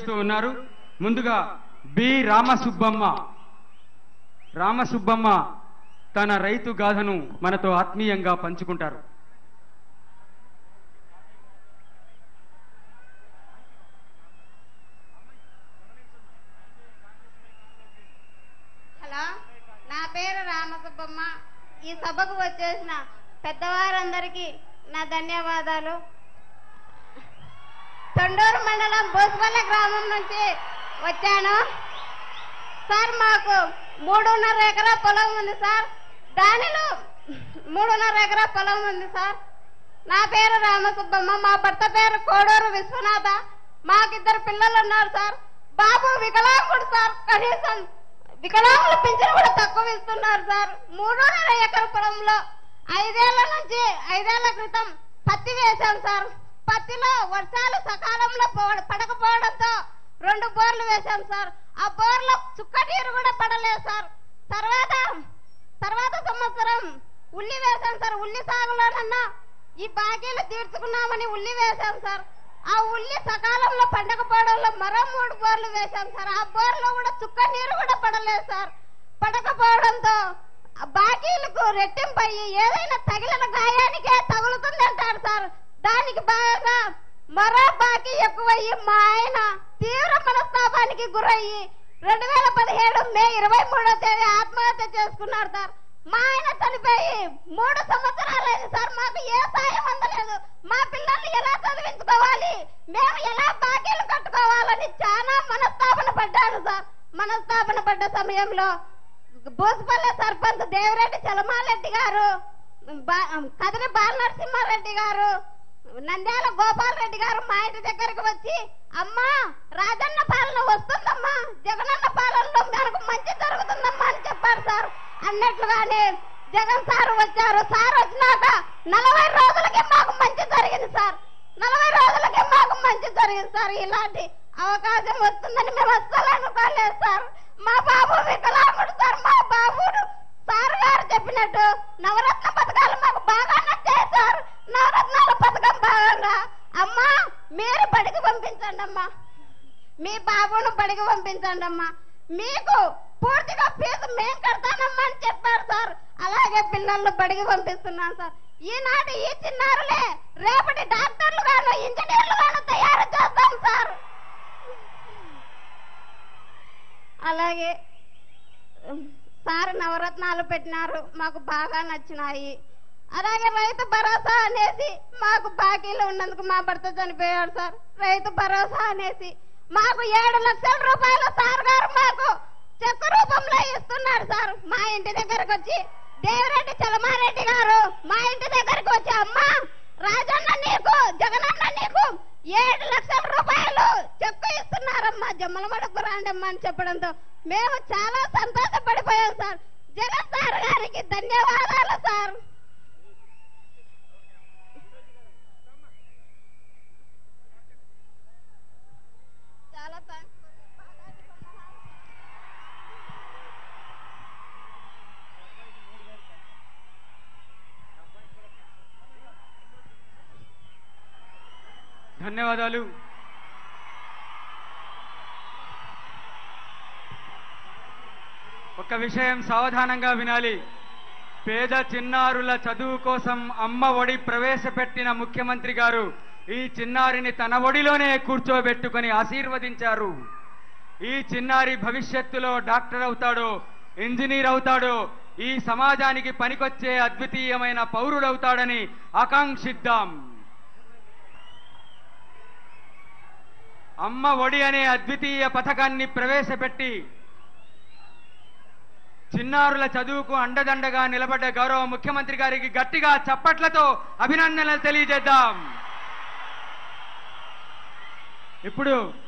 అందజేస్తూ ఉన్నారు ముందుగా బి రామసుబ్బమ్మ రామసుబ్బమ్మ తన రైతు గాథను మనతో ఆత్మీయంగా పంచుకుంటారు హలో నా పేరు రామసుబ్బమ్మ ఈ సభకు వచ్చేసిన పెద్దవారందరికీ నా ధన్యవాదాలు తొండూరు మండలం బోసుపల్లె గ్రామం నుంచి వచ్చాను సార్ మాకు మూడున్నర ఎకరా పొలం ఉంది సార్ దానిలో మూడున్నర ఎకరా పొలం ఉంది సార్ నా పేరు రామసుబ్బమ్మ మా భర్త పేరు కోడూరు విశ్వనాథ మాకిద్దరు పిల్లలు ఉన్నారు సార్ బాబు వికలాంగుడు సార్ కనీసం వికలాంగుల పింఛను కూడా తక్కువ ఇస్తున్నారు సార్ మూడున్నర ఎకర పొలంలో ఐదేళ్ల నుంచి ఐదేళ్ల క్రితం పత్తి వేశాం సార్ పత్తిలో వర్షాలు సకాలంలో పో- పడకపోవడంతో రెండు బోర్లు వేశాం సార్ ఆ బోర్లో చుక్క నీరు కూడా పడలేదు సార్ తర్వాత తర్వాత సంవత్సరం ఉల్లి వేశాం సార్ ఉల్లి సాగులోనన్నా ఈ బాకీలు తీర్చుకున్నామని ఉల్లి వేశాం సార్ ఆ ఉల్లి సకాలంలో పండకపోవడంలో మరో మూడు బోర్లు వేశాం సార్ ఆ బోర్లో కూడా చుక్క నీరు కూడా పడలేదు సార్ పడకపోవడంతో ఆ బాకీలకు రెట్టింపు అయ్యి ఏదైనా తగిలిన గాయానికే తగులుతుంది అంటారు సార్ దానికి బాగా మరో బాకీ ఎక్కువయ్యి మా ఆయన తీవ్ర మనస్తాపానికి గురయ్యి రెండు వేల పదిహేడు మే ఇరవై మూడో తేదీ ఆత్మహత్య చేసుకున్నారు సార్ మా ఆయన చనిపోయి మూడు సంవత్సరాలైంది సార్ మాకు ఏ సాయం అందలేదు మా పిల్లల్ని ఎలా చదివించుకోవాలి మేము ఎలా బాకీలు కట్టుకోవాలని చాలా మనస్తాపన పడ్డాను సార్ మనస్తాపన పడ్డ సమయంలో బోసుపల్లె సర్పంచ్ దేవిరెడ్డి చలమారెడ్డి గారు బా- కదిరి బాలనరసింహారెడ్డి గారు నంద్యాల గోపాల్ రెడ్డి గారు మా ఇంటి దగ్గరకు వచ్చి అమ్మా రాజన్న పాలన వస్తుందమ్మా జగనన్న పాలనలో మనకు మంచి జరుగుతుందమ్మా అని చెప్పారు సార్ అన్నట్లుగానే జగన్ సార్ వచ్చారు సార్ వచ్చినాక నలభై రోజులకి మాకు మంచి జరిగింది సార్ నలభై రోజులకి మాకు మంచి జరిగింది సార్ ఇలాంటి అవకాశం వస్తుందని మేము అస్సలు అనుకోలేదు సార్ మా బాబు వికలాంగుడు సార్ మా బాబును సార్ గారు చెప్పినట్టు నవరత్న పథకాలు మాకు బాగా నచ్చాయి సార్ నవరత్నాల పథకం భాగంగా అమ్మా మీరు బడికి పంపించండి అమ్మా మీ బాబును బడికి పంపించండి అమ్మా మీకు పూర్తిగా ఫీజు మేం కడతానమ్మా అని చెప్పారు సార్ అలాగే పిల్లల్ని బడికి పంపిస్తున్నాను సార్ ఈనాటి ఈ చిన్నారులే రేపటి డాక్టర్లు గాను ఇంజనీర్లు గాను తయారు చేస్తాం సార్ అలాగే సార్ నవరత్నాలు పెట్టినారు మాకు బాగా నచ్చినాయి అలాగే రైతు భరోసా అనేసి మాకు బాకీలు ఉన్నందుకు మా భర్త చనిపోయాడు సార్ రైతు భరోసా అనేసి మాకు ఏడు లక్షల రూపాయలు సార్ గారు మాకు చెక్ రూపంలో ఇస్తున్నాడు సార్ మా ఇంటి దగ్గరకు వచ్చి దేవిరెడ్డి చలమారెడ్డి గారు మా ఇంటి దగ్గరకు వచ్చి అమ్మా రాజన్న నీకు జగనన్న నీకు ఏడు లక్షల రూపాయలు చెక్కు ఇస్తున్నారమ్మా జమ్మల మడుకు రాండమ్మా అని చెప్పడంతో మేము చాలా సంతోషపడిపోయాం సార్ జగన్ సార్ గారికి ధన్యవాదాలు సార్ చాలా థాంక్స్. ధన్యవాదాలు ఒక విషయం సావధానంగా వినాలి పేద చిన్నారుల చదువు కోసం అమ్మ ఒడి ప్రవేశపెట్టిన ముఖ్యమంత్రి గారు ఈ చిన్నారిని తన ఒడిలోనే కూర్చోబెట్టుకొని ఆశీర్వదించారు ఈ చిన్నారి భవిష్యత్తులో డాక్టర్ అవుతాడో ఇంజనీర్ అవుతాడో ఈ సమాజానికి పనికొచ్చే అద్వితీయమైన పౌరుడవుతాడని ఆకాంక్షిద్దాం అమ్మ ఒడి అనే అద్వితీయ పథకాన్ని ప్రవేశపెట్టి చిన్నారుల చదువుకు అండదండగా నిలబడ్డ గౌరవ ముఖ్యమంత్రి గారికి గట్టిగా చప్పట్లతో అభినందనలు తెలియజేద్దాం ఇప్పుడు